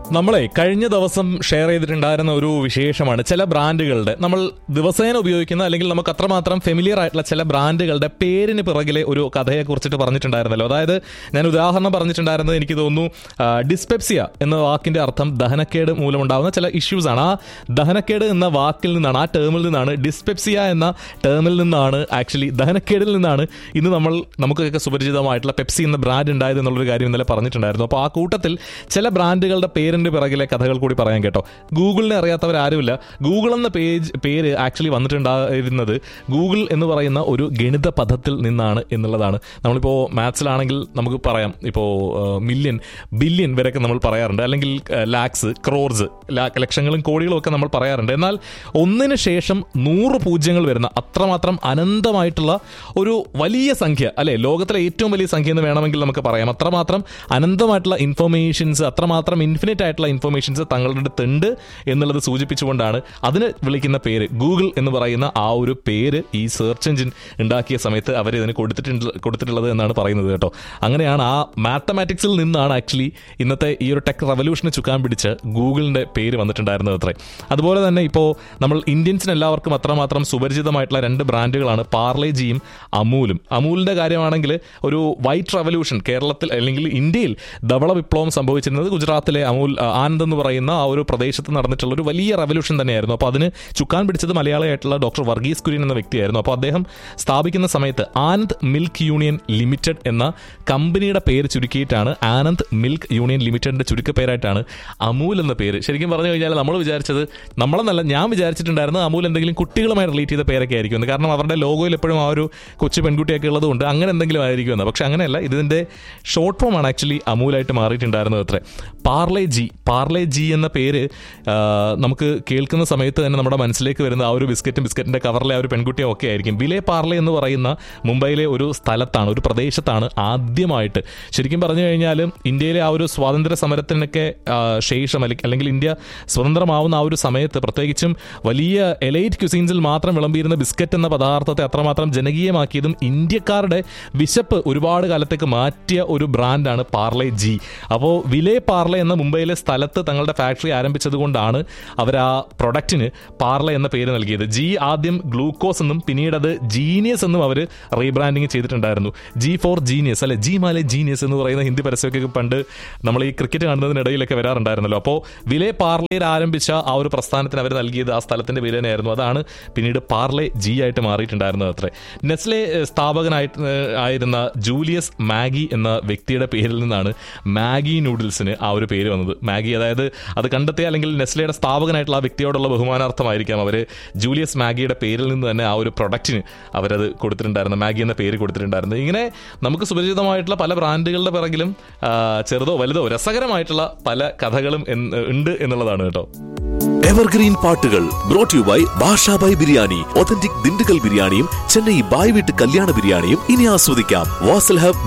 നമ്മളെ കഴിഞ്ഞ ദിവസം ഷെയർ ചെയ്തിട്ടുണ്ടായിരുന്ന ഒരു വിശേഷമാണ് ചില ബ്രാൻഡുകളുടെ നമ്മൾ ദിവസേന ഉപയോഗിക്കുന്ന അല്ലെങ്കിൽ നമുക്ക് അത്രമാത്രം ഫെമിലിയർ ആയിട്ടുള്ള ചില ബ്രാൻഡുകളുടെ പേരിന് പിറകിലെ ഒരു കഥയെ കുറിച്ചിട്ട് പറഞ്ഞിട്ടുണ്ടായിരുന്നല്ലോ അതായത് ഞാൻ ഉദാഹരണം പറഞ്ഞിട്ടുണ്ടായിരുന്നത് എനിക്ക് തോന്നുന്നു ആ, ഡിസ്പെപ്സിയ എന്ന വാക്കിന്റെ അർത്ഥം ദഹനക്കേട് മൂലമുണ്ടാകുന്ന ചില ഇഷ്യൂസ് ആണ് ആ ദഹനക്കേട് എന്ന വാക്കിൽ നിന്നാണ് ആ ടേമിൽ നിന്നാണ് ഡിസ്പെപ്സിയ എന്ന ടേമിൽ നിന്നാണ് ആക്ച്വലി ദഹനക്കേടിൽ നിന്നാണ് ഇന്ന് നമ്മൾ നമുക്കൊക്കെ സുപരിചിതമായിട്ടുള്ള പെപ്സി എന്ന ബ്രാൻഡ് ഉണ്ടായത് എന്നുള്ളൊരു കാര്യം ഇന്നലെ പറഞ്ഞിട്ടുണ്ടായിരുന്നു അപ്പോൾ ആ കൂട്ടത്തിൽ ചില ബ്രാൻഡുകളുടെ പേരിന്റെ പിറകിലെ കഥകൾ കൂടി പറയാൻ കേട്ടോ ഗൂഗിളിനെ അറിയാത്തവരാരുമില്ല ഗൂഗിൾ എന്ന പേജ് പേര് ആക്ച്വലി വന്നിട്ടുണ്ടായിരുന്നത് ഗൂഗിൾ എന്ന് പറയുന്ന ഒരു ഗണിത പദത്തിൽ നിന്നാണ് എന്നുള്ളതാണ് നമ്മളിപ്പോൾ മാത്സിലാണെങ്കിൽ നമുക്ക് പറയാം ഇപ്പോൾ മില്യൺ ബില്യൺ വരെയൊക്കെ നമ്മൾ പറയാറുണ്ട് അല്ലെങ്കിൽ ലാക്സ് ക്രോർസ് ലക്ഷങ്ങളും കോടികളും ഒക്കെ നമ്മൾ പറയാറുണ്ട് എന്നാൽ ഒന്നിന് ശേഷം നൂറ് പൂജ്യങ്ങൾ വരുന്ന അത്രമാത്രം അനന്തമായിട്ടുള്ള ഒരു വലിയ സംഖ്യ അല്ലെ ലോകത്തിലെ ഏറ്റവും വലിയ സംഖ്യ എന്ന് വേണമെങ്കിൽ നമുക്ക് പറയാം അത്രമാത്രം അനന്തമായിട്ടുള്ള ഇൻഫർമേഷൻസ് അത്രമാത്രം ഇൻഫിനിറ്റ് ആയിട്ടുള്ള ഇൻഫർമേഷൻസ് തങ്ങളുടെ അടുത്തുണ്ട് എന്നുള്ളത് സൂചിപ്പിച്ചുകൊണ്ടാണ് അതിന് വിളിക്കുന്ന പേര് ഗൂഗിൾ എന്ന് പറയുന്ന ആ ഒരു പേര് ഈ സെർച്ച് എഞ്ചിൻ ഉണ്ടാക്കിയ സമയത്ത് അവർ ഇതിന് കൊടുത്തിട്ടുണ്ട് കൊടുത്തിട്ടുള്ളത് എന്നാണ് പറയുന്നത് കേട്ടോ അങ്ങനെയാണ് ആ മാത്തമാറ്റിക്സിൽ നിന്നാണ് ആക്ച്വലി ഇന്നത്തെ ഈ ഒരു ടെക് റവല്യൂഷന് ചുക്കാൻ പിടിച്ച് ഗൂഗിളിന്റെ പേര് വന്നിട്ടുണ്ടായിരുന്നത് അത്രേ അതുപോലെ തന്നെ ഇപ്പോൾ നമ്മൾ ഇന്ത്യൻസിന് എല്ലാവർക്കും അത്രമാത്രം സുപരിചിതമായിട്ടുള്ള രണ്ട് ബ്രാൻഡുകളാണ് പാർലേജിയും അമൂലും അമൂലിന്റെ കാര്യമാണെങ്കിൽ ഒരു വൈറ്റ് റവല്യൂഷൻ കേരളത്തിൽ അല്ലെങ്കിൽ ഇന്ത്യയിൽ ധവള വിപ്ലവം സംഭവിച്ചിരുന്നത് ഗുജറാത്തിലെ അമൂൽ ആ, ആനന്ദ് എന്ന് പറയുന്ന ആ ഒരു പ്രദേശത്ത് നടന്നിട്ടുള്ള ഒരു വലിയ റവല്യൂഷൻ തന്നെയായിരുന്നു അപ്പോൾ അതിന് ചുക്കാൻ പിടിച്ചത് മലയാളിയായിട്ടുള്ള ഡോക്ടർ വർഗീസ് കുര്യൻ എന്ന വ്യക്തിയായിരുന്നു അപ്പോൾ അദ്ദേഹം സ്ഥാപിക്കുന്ന സമയത്ത് ആനന്ദ് മിൽക്ക് യൂണിയൻ ലിമിറ്റഡ് എന്ന കമ്പനിയുടെ പേര് ചുരുക്കിയിട്ടാണ് ആനന്ദ് മിൽക്ക് യൂണിയൻ ലിമിറ്റഡിന്റെ ചുരുക്കപ്പേരായിട്ടാണ് അമൂൽ എന്ന പേര് ശരിക്കും പറഞ്ഞു കഴിഞ്ഞാൽ നമ്മൾ വിചാരിച്ചത് നമ്മളെന്നല്ല ഞാൻ വിചാരിച്ചിട്ടുണ്ടായിരുന്നത് അമൂൽ എന്തെങ്കിലും കുട്ടികളുമായി റിലേറ്റ് ചെയ്ത പേരൊക്കെ ആയിരിക്കും കാരണം അവരുടെ ലോഗോയിൽ എപ്പോഴും ആ ഒരു കൊച്ചു പെൺകുട്ടിയൊക്കെ ഉള്ളതുകൊണ്ട് അങ്ങനെ എന്തെങ്കിലും ആയിരിക്കുമെന്ന് പക്ഷെ അങ്ങനെയല്ല ഇതിന്റെ ഷോർട്ട് ഫോം ആണ് ആക്ച്വലി അമൂലായിട്ട് മാറിയിട്ടുണ്ടായിരുന്നത് അത്രേ പാർലെ ജി പാർലെ ജി എന്ന പേര് ആ, നമുക്ക് കേൾക്കുന്ന സമയത്ത് തന്നെ നമ്മുടെ മനസ്സിലേക്ക് വരുന്ന ആ ഒരു ബിസ്ക്കറ്റും ബിസ്ക്കറ്റിന്റെ കവറിലെ ആ ഒരു പെൺകുട്ടിയും ഒക്കെ ആയിരിക്കും വിലെ പാർലെ എന്ന് പറയുന്ന മുംബൈയിലെ ഒരു സ്ഥലത്താണ് ഒരു പ്രദേശത്താണ് ആദ്യമായിട്ട് ശരിക്കും പറഞ്ഞു കഴിഞ്ഞാൽ ഇന്ത്യയിലെ ആ ഒരു സ്വാതന്ത്ര്യ സമരത്തിനൊക്കെ ആ, ശേഷം അല്ലെങ്കിൽ അല്ലെങ്കിൽ ഇന്ത്യ സ്വതന്ത്രമാവുന്ന ആ ഒരു സമയത്ത് പ്രത്യേകിച്ചും വലിയ എലൈറ്റ് ക്യുസീൻസിൽ മാത്രം വിളമ്പിയിരുന്ന ബിസ്ക്കറ്റ് എന്ന പദാർത്ഥത്തെ അത്രമാത്രം ജനകീയമാക്കിയതും ഇന്ത്യക്കാരുടെ വിശപ്പ് ഒരുപാട് കാലത്തേക്ക് മാറ്റിയ ഒരു ബ്രാൻഡാണ് പാർലെ ജി അപ്പോൾ വിലെ പാർലെ എന്ന മുംബൈയിലെ സ്ഥലത്ത് തങ്ങളുടെ ഫാക്ടറി ആരംഭിച്ചത് കൊണ്ടാണ് അവർ ആ പ്രൊഡക്റ്റിന് പാർലെ എന്ന പേര് നൽകിയത് ജി ആദ്യം ഗ്ലൂക്കോസ് എന്നും പിന്നീട് അത് ജീനിയസ് എന്നും അവർ റീബ്രാൻഡിങ് ചെയ്തിട്ടുണ്ടായിരുന്നു ജി ഫോർ ജീനിയസ് അല്ലെ ജി മാലെ ജീനിയസ് എന്ന് പറയുന്ന ഹിന്ദി പരസ്യമൊക്കെ പണ്ട് നമ്മൾ ഈ ക്രിക്കറ്റ് കാണുന്നതിനിടയിലൊക്കെ വരാറുണ്ടായിരുന്നല്ലോ അപ്പോൾ വിലെ പാർലയിൽ ആരംഭിച്ച ആ ഒരു പ്രസ്ഥാനത്തിന് അവർ നൽകിയത് ആ സ്ഥലത്തിന്റെ പേര് തന്നെയായിരുന്നു അതാണ് പിന്നീട് പാർലെ ജി ആയിട്ട് മാറിയിട്ടുണ്ടായിരുന്നത് അത്രേ നെസ്ലെ ഏഹ്, സ്ഥാപകനായിട്ട് ഏഹ്, ആയിരുന്ന ജൂലിയസ് മാഗി എന്ന വ്യക്തിയുടെ പേരിൽ നിന്നാണ് മാഗി നൂഡിൽസിന് ആ ഒരു പേര് വന്നത് മാഗി അതായത് അത് കണ്ടെത്തിയ അല്ലെങ്കിൽ നെസ്ലയുടെ സ്ഥാപകനായിട്ടുള്ള ആ വ്യക്തിയോടുള്ള ബഹുമാനാർത്ഥമായിരിക്കാം അവർ ജൂലിയസ് മാഗിയുടെ പേരിൽ നിന്ന് തന്നെ ആ ഒരു പ്രൊഡക്റ്റിന് അവരത് കൊടുത്തിട്ടുണ്ടായിരുന്നു മാഗി എന്ന പേര് കൊടുത്തിട്ടുണ്ടായിരുന്നു ഇങ്ങനെ നമുക്ക് സുപരിചിതമായിട്ടുള്ള പല ബ്രാൻഡുകളുടെ പിറകിലും ആ, ചെറുതോ വലുതോ രസകരമായിട്ടുള്ള പല കഥകളും എന്ന് ഉണ്ട് എന്നുള്ളതാണ് കേട്ടോ എവർഗ്രീൻ പാട്ടുകൾ brought you by Bashabhai biryani authentic Dindigul ബിരിയാണിയും ചെന്നൈ ബായ് വീട്ട് കല്യാണ ബിരിയാണിയും ഇനി ആസ്വദിക്കാം വാസൽ ഹബ്